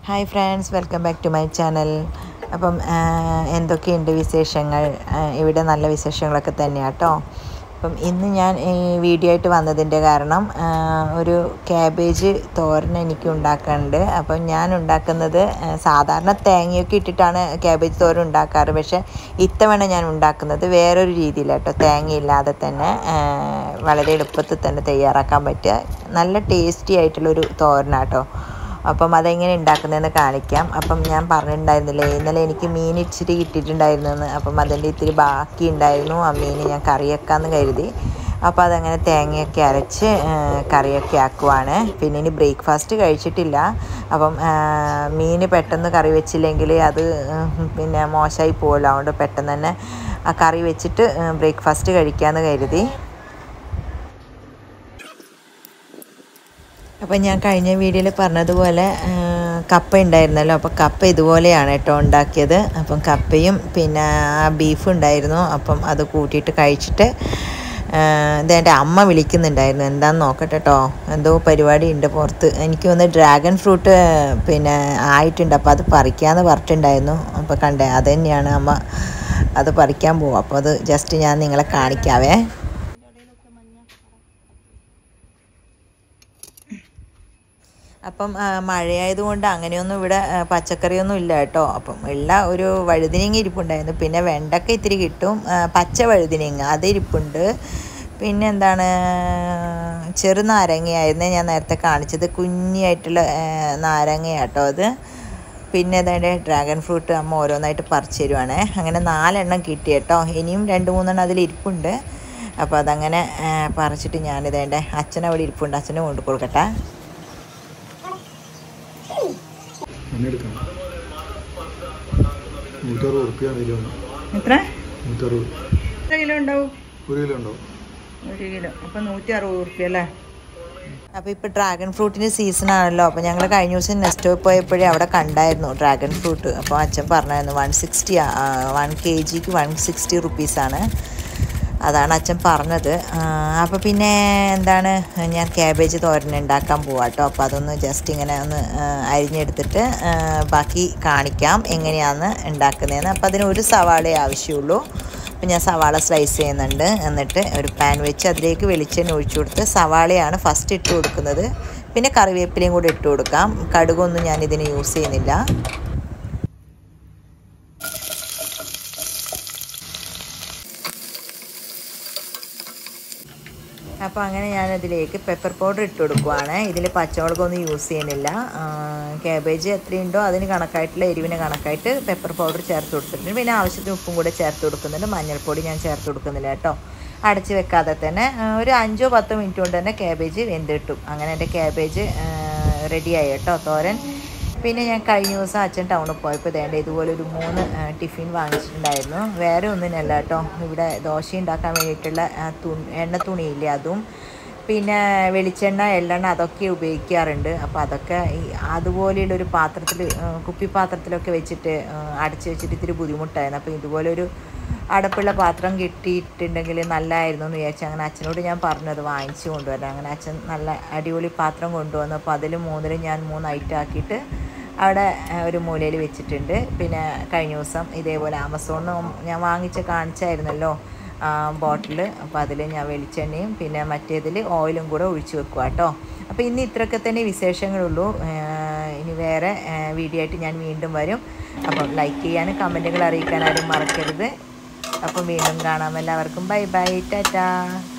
hi friends welcome back to my channel അപ്പം ആ, എന്തൊക്കെയുണ്ട് വിശേഷങ്ങൾ ആ, ഇവിടെ നല്ല വിശേഷങ്ങളൊക്കെ തന്നെയാണ് കേട്ടോ അപ്പം ഇന്ന് ഞാൻ ഈ വീഡിയോ ആയിട്ട് വന്നതിൻ്റെ കാരണം ആ, ഒരു ക്യാബേജ് തോരൻ എനിക്ക് ഉണ്ടാക്കാനുണ്ട് അപ്പം ഞാൻ ഉണ്ടാക്കുന്നത് ആ, സാധാരണ തേങ്ങയൊക്കെ ഇട്ടിട്ടാണ് ക്യാബേജ് തോരൻ ഉണ്ടാക്കാറ് പക്ഷേ ഇത്തവണ ഞാൻ ഉണ്ടാക്കുന്നത് വേറൊരു രീതിയിലാട്ടോ തേങ്ങയില്ലാതെ തന്നെ ആ, വളരെ എളുപ്പത്തിൽ തന്നെ തയ്യാറാക്കാൻ പറ്റിയ നല്ല ടേസ്റ്റി ആയിട്ടുള്ളൊരു തോരനാട്ടോ അപ്പം അതെങ്ങനെ ഉണ്ടാക്കുന്നതെന്ന് കാണിക്കാം അപ്പം ഞാൻ പറഞ്ഞിട്ടുണ്ടായിരുന്നില്ലേ ഇന്നലെ എനിക്ക് മീൻ ഇച്ചിരി കിട്ടിയിട്ടുണ്ടായിരുന്നു എന്ന് അപ്പം അതിൻ്റെ ഇത്തിരി ബാക്കി ഉണ്ടായിരുന്നു ആ മീൻ ഞാൻ കറിയൊക്കാന്ന് കരുതി അപ്പോൾ അതങ്ങനെ തേങ്ങയൊക്കെ അരച്ച് ആ, കറിയൊക്കെ ആക്കുവാണ് പിന്നെ ഇനി ബ്രേക്ക്ഫാസ്റ്റ് കഴിച്ചിട്ടില്ല അപ്പം മീൻ പെട്ടെന്ന് കറി വെച്ചില്ലെങ്കിൽ അത് ഉം, പിന്നെ മോശമായി പോകുമല്ലോ അതുകൊണ്ട് പെട്ടെന്ന് തന്നെ ആ കറി വെച്ചിട്ട് ബ്രേക്ക്ഫാസ്റ്റ് കഴിക്കാമെന്ന് കരുതി അപ്പം ഞാൻ കഴിഞ്ഞ വീഡിയോയിൽ പറഞ്ഞതുപോലെ ആ, കപ്പ ഉണ്ടായിരുന്നല്ലോ അപ്പോൾ കപ്പ ഇതുപോലെയാണ് കേട്ടോ ഉണ്ടാക്കിയത് അപ്പം കപ്പയും പിന്നെ ആ ബീഫ് ഉണ്ടായിരുന്നു അപ്പം അത് കൂട്ടിയിട്ട് കഴിച്ചിട്ട് ആ, ഇത് എൻ്റെ അമ്മ വിളിക്കുന്നുണ്ടായിരുന്നു എന്താന്ന് നോക്കട്ടെ കേട്ടോ എന്തോ പരിപാടി ഉണ്ട് പുറത്ത് എനിക്ക് ഒന്ന് ഡ്രാഗൺ ഫ്രൂട്ട് പിന്നെ ആയിട്ടുണ്ട് അപ്പോൾ അത് പറിക്കാമെന്ന് പറഞ്ഞിട്ടുണ്ടായിരുന്നു അപ്പോൾ കണ്ടേ അത് തന്നെയാണ് അമ്മ അത് പറിക്കാൻ പോവും അപ്പോൾ അത് ജസ്റ്റ് ഞാൻ നിങ്ങളെ കാണിക്കാവേ അപ്പം ആ, മഴയായതുകൊണ്ട് അങ്ങനെയൊന്നും ഇവിടെ ആ, പച്ചക്കറിയൊന്നും ഇല്ല കേട്ടോ അപ്പം ഉള്ള ഒരു വഴുതിനങ്ങ ഇരിപ്പുണ്ടായിരുന്നു പിന്നെ വെണ്ടക്ക ഇത്തിരി കിട്ടും ആ, പച്ച വഴുതിനങ്ങ അത് ഇരിപ്പുണ്ട് പിന്നെ എന്താണ് ചെറുനാരങ്ങയായിരുന്നു ഞാൻ നേരത്തെ കാണിച്ചത് കുഞ്ഞായിട്ടുള്ള ആ, നാരങ്ങയാട്ടോ അത് പിന്നെ അതായത് ഡ്രാഗൺ ഫ്രൂട്ട് അമ്മ ഓരോന്നായിട്ട് പറിച്ചു തരുവാണേ അങ്ങനെ നാലെണ്ണം കിട്ടി കേട്ടോ ഇനിയും രണ്ട് മൂന്നെണ്ണം അതിൽ ഇരിപ്പുണ്ട് അപ്പോൾ അതങ്ങനെ ആ, പറിച്ചിട്ട് ഞാനിതേണ്ട അച്ഛനവിടെ ഇരിപ്പുണ്ട് അച്ഛന് കൊണ്ടു കൊടുക്കട്ടെ എണ്ണെടുക്കാം നൂറ്ററുപത് ഉറുപ്പ്യ കിലോ എത്ര നൂറ്ററുപത് എത്ര കിലോ ഉണ്ടാവും ഒരു കിലോ ഉണ്ടോ ഒരു കിലോ അപ്പം നൂറ്റി അറുപത് റുപ്യ അല്ലേ അപ്പോൾ ഇപ്പോൾ ഡ്രാഗൺ ഫ്രൂട്ടിൻ്റെ സീസൺ ആണല്ലോ അപ്പോൾ ഞങ്ങൾ കഴിഞ്ഞ ദിവസം നെക്സ്റ്റ് പോയപ്പോഴേ അവിടെ കണ്ടായിരുന്നു ഡ്രാഗൺ ഫ്രൂട്ട് അപ്പോൾ അച്ഛൻ പറഞ്ഞായിരുന്നു വൺ സിക്സ്റ്റി വൺ കെ ജിക്ക് വൺ സിക്സ്റ്റി റുപ്പീസാണ് അതാണ് അച്ഛൻ പറഞ്ഞത് അപ്പോൾ പിന്നെ എന്താണ് ഞാൻ ക്യാബേജ് തോരൻ ഉണ്ടാക്കാൻ പോവാം കേട്ടോ അപ്പോൾ അതൊന്ന് ജസ്റ്റ് ഇങ്ങനെ ഒന്ന് ആ, അരിഞ്ഞെടുത്തിട്ട് ആ, ബാക്കി കാണിക്കാം എങ്ങനെയാണ് ഉണ്ടാക്കുന്നതെന്ന് അപ്പോൾ അതിന് ഒരു സവാളയെ ആവശ്യമുള്ളൂ അപ്പോൾ ഞാൻ സവാള സ്ലൈസ് ചെയ്യുന്നുണ്ട് എന്നിട്ട് ഒരു പാൻ വെച്ച് അതിലേക്ക് വെളിച്ചെണ്ണ ഒഴിച്ചു കൊടുത്ത് സവാളയാണ് ഫസ്റ്റ് ഇട്ട് കൊടുക്കുന്നത് പിന്നെ കറിവേപ്പിലയും കൂടി ഇട്ട് കൊടുക്കാം കടുകൊന്നും ഞാൻ ഇതിന് യൂസ് ചെയ്യുന്നില്ല അപ്പോൾ അങ്ങനെ ഞാനതിലേക്ക് പെപ്പർ പൗഡർ ഇട്ട് കൊടുക്കുവാണ് ഇതിൽ പച്ചമുളകൊന്നും യൂസ് ചെയ്യുന്നില്ല കാബേജ് എത്രയുണ്ടോ അതിന് കണക്കായിട്ടുള്ള എരിവിന് കണക്കായിട്ട് പെപ്പർ പൗഡർ ചേർത്ത് കൊടുത്തിട്ടുണ്ട് പിന്നെ ആവശ്യത്തിന് ഉപ്പും കൂടെ ചേർത്ത് കൊടുക്കുന്നുണ്ട് മഞ്ഞൾപ്പൊടി ഞാൻ ചേർത്ത് കൊടുക്കുന്നില്ല കേട്ടോ അടച്ച് വെക്കാതെ തന്നെ ആ, ഒരു അഞ്ചോ പത്തോ മിനിറ്റ് കൊണ്ട് തന്നെ കാബേജ് വെന്ത് കിട്ടും അങ്ങനെ എൻ്റെ കാബേജ് റെഡിയായി കേട്ടോ തോരൻ പിന്നെ ഞാൻ കഴിഞ്ഞ ദിവസം അച്ഛൻ ടൗണിൽ പോയപ്പോൾ വേണ്ട ഇതുപോലെ ഒരു മൂന്ന് ആ, ടിഫിൻ വാങ്ങിച്ചിട്ടുണ്ടായിരുന്നു വേറെ ഒന്നിനല്ല കേട്ടോ ഇവിടെ ദോശ ഉണ്ടാക്കാൻ വേണ്ടിയിട്ടുള്ള ആ, തുണി എണ്ണ തുണിയില്ലേ അതും പിന്നെ വെളിച്ചെണ്ണ എള്ളെണ്ണ അതൊക്കെ ഉപയോഗിക്കാറുണ്ട് അപ്പോൾ അതൊക്കെ ഈ അതുപോലെയുള്ളൊരു പാത്രത്തിൽ കുപ്പിപ്പാത്രത്തിലൊക്കെ വെച്ചിട്ട് ആ, അടച്ച് വെച്ചിട്ട് ഇത്തിരി ബുദ്ധിമുട്ടായിരുന്നു അപ്പോൾ ഇതുപോലെ ഒരു അടപ്പുള്ള പാത്രം കിട്ടിയിട്ടുണ്ടെങ്കിൽ നല്ലതായിരുന്നു എന്ന് വിചാരിച്ചു അങ്ങനെ അച്ഛനോട് ഞാൻ പറഞ്ഞു അത് വാങ്ങിച്ചു കൊണ്ടുവരാം അങ്ങനെ അച്ഛൻ നല്ല അടിപൊളി പാത്രം കൊണ്ടുവന്നു അപ്പോൾ അതിൽ മൂന്നിലും ഞാൻ മൂന്ന് ഐറ്റം ആക്കിയിട്ട് അവിടെ ആ, ഒരു മൂലയിൽ വെച്ചിട്ടുണ്ട് പിന്നെ കഴിഞ്ഞ ദിവസം ഇതേപോലെ ആമസോണിൽ നിന്ന് ഞാൻ വാങ്ങിച്ച് കാണിച്ചായിരുന്നല്ലോ ബോട്ടിൽ അപ്പോൾ അതിൽ ഞാൻ വെളിച്ചെണ്ണയും പിന്നെ മറ്റേതിൽ ഓയിലും കൂടെ ഒഴിച്ചു വെക്കുക കേട്ടോ അപ്പോൾ ഇന്ന് ഇത്രയൊക്കെ തന്നെ വിശേഷങ്ങളുള്ളൂ ആ, ഇനി വേറെ ആ, വീഡിയോ ആയിട്ട് ഞാൻ വീണ്ടും വരും അപ്പം ലൈക്ക് ചെയ്യാനും കമൻറ്റുകൾ അറിയിക്കാൻ ആരും മറക്കരുത് അപ്പം വീണ്ടും കാണാം എല്ലാവർക്കും ബൈ ബൈ ടാറ്റാ